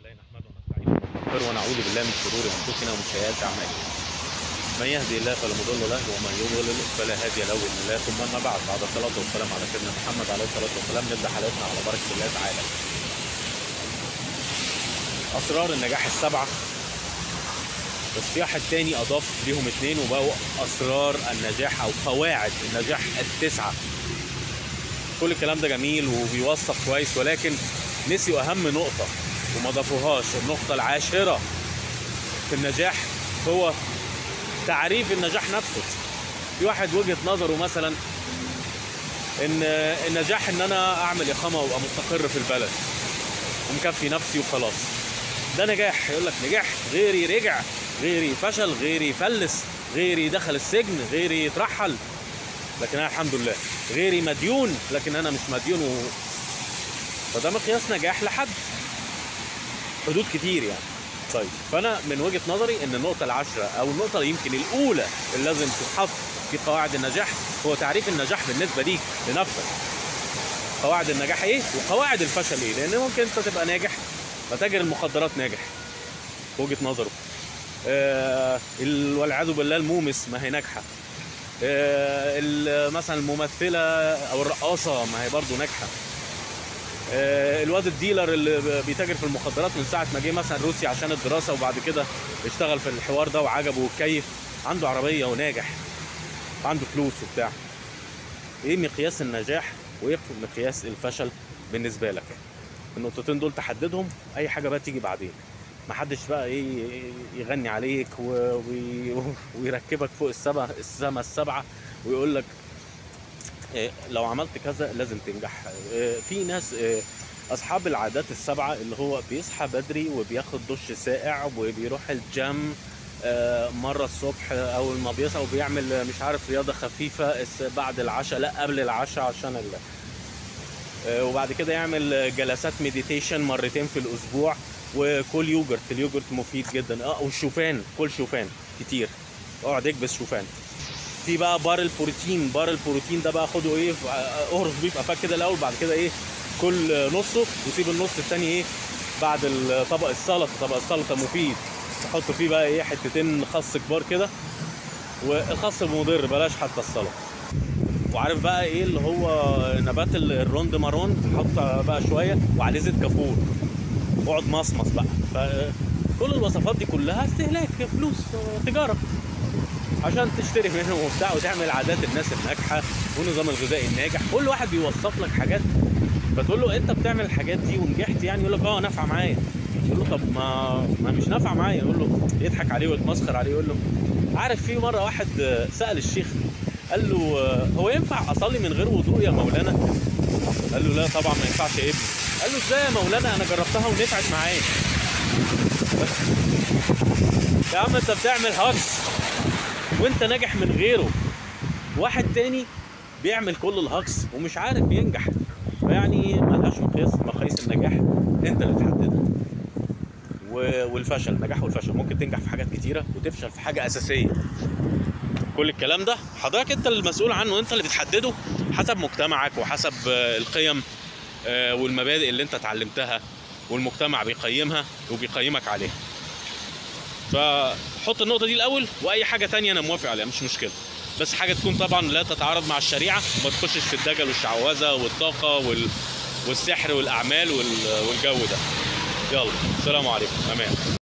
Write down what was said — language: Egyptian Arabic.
الله نحمده ونستعينه ونستغفره ونعوذ بالله من شرور انفسنا ومن سيئات اعمالنا. من يهدي الله فلا مضل له ومن يضلل فلا هادي له باذن الله ثم اما بعد بعد الصلاه والسلام على سيدنا محمد عليه الصلاه والسلام نبدا حلقتنا على بركه الله تعالى. اسرار النجاح السبعه بس في واحد تاني اضاف ليهم اتنين وبقوا اسرار النجاح او قواعد النجاح التسعه. كل الكلام ده جميل وبيوصف كويس ولكن نسيوا اهم نقطه وما ضافوهاش النقطه العاشره في النجاح هو تعريف النجاح نفسه في واحد وجهه نظره مثلا ان النجاح ان انا اعمل اقامه وابقى مستقر في البلد ومكفي نفسي وخلاص ده نجاح يقول لك نجاح غيري رجع غيري فشل غيري فلس غيري دخل السجن غيري اترحل لكن انا الحمد لله غيري مديون لكن انا مش مديون و... فده مقياس نجاح لحد حدود كتير يعني طيب فانا من وجهه نظري ان النقطه العاشره او النقطه يمكن الاولى اللي لازم تتحط في قواعد النجاح هو تعريف النجاح بالنسبه ليك لنفسك قواعد النجاح ايه وقواعد الفشل ايه لان ممكن انت تبقى ناجح فتاجر المخدرات ناجح في وجهه نظره آه ال- والعياذ بالله المومس ما هي ناجحه آه ال- مثلا الممثله او الرقاصه ما هي برضه ناجحه آه، الواد الديلر اللي ب- بيتاجر في المخدرات من ساعه ما جه مثلا روسيا عشان الدراسه وبعد كده اشتغل في الحوار ده وعجبه واتكيف عنده عربيه وناجح عنده فلوس وبتاع ايه مقياس النجاح وايه مقياس الفشل بالنسبه لك النقطتين دول تحددهم اي حاجه بقى تيجي بعدين محدش بقى ايه يغني عليك و- وي- ويركبك فوق السبع السما السبعه ويقول لك إيه، لو عملت كذا لازم تنجح إيه، في ناس إيه، اصحاب العادات السبعه اللي هو بيصحى بدري وبياخد دش ساقع وبيروح الجيم آه، مره الصبح اول ما بيصحى وبيعمل مش عارف رياضه خفيفه الس- بعد العشاء لا قبل العشاء عشان ال... آه، وبعد كده يعمل جلسات مديتيشن مرتين في الاسبوع وكل يوجرت اليوجرت مفيد جدا اه والشوفان كل شوفان كتير اقعد اكبس شوفان في بقى بار البروتين بار البروتين ده بقى خده ايه ف- اهرس بيه في قفاك كده الاول بعد كده ايه كل نصه وسيب النص التاني ايه بعد ال- طبق السلطه طبق السلطه مفيد تحط فيه بقى ايه حتتين خس كبار كده والخس مضر بلاش حتى السلطه وعارف بقى ايه اللي هو نبات ال- الروند مارون تحط بقى شويه وعليه زيت كافور اقعد مصمص بقى فكل الوصفات دي كلها استهلاك فلوس تجاره عشان تشتري منهم وبتاع وتعمل عادات الناس الناجحه والنظام الغذائي الناجح كل واحد بيوصف لك حاجات فتقول له انت بتعمل الحاجات دي ونجحت يعني يقول لك اه نافعه معايا يقول له طب ما ما مش نافعه معايا يقول له يضحك عليه ويتمسخر عليه يقول له عارف في مره واحد آه، سال الشيخ قال له آه، هو ينفع اصلي من غير وضوء يا مولانا؟ قال له لا طبعا ما ينفعش يا ابني قال له ازاي يا مولانا انا جربتها ونفعت معايا يا عم انت بتعمل هاكس وانت ناجح من غيره واحد تاني بيعمل كل الهكس ومش عارف ينجح فيعني ملهاش مقياس مقاييس النجاح انت اللي تحددها و- والفشل النجاح والفشل ممكن تنجح في حاجات كتيره وتفشل في حاجه اساسيه كل الكلام ده حضرتك انت المسؤول عنه انت اللي بتحدده حسب مجتمعك وحسب آه، القيم آه، والمبادئ اللي انت اتعلمتها والمجتمع بيقيمها وبيقيمك عليها فحط النقطة دي الأول وأي حاجة تانية أنا موافق عليها مش مشكلة بس حاجة تكون طبعا لا تتعارض مع الشريعة وما تخشش في الدجل والشعوذة والطاقة وال... والسحر والأعمال وال... والجو ده يلا السلام عليكم أمان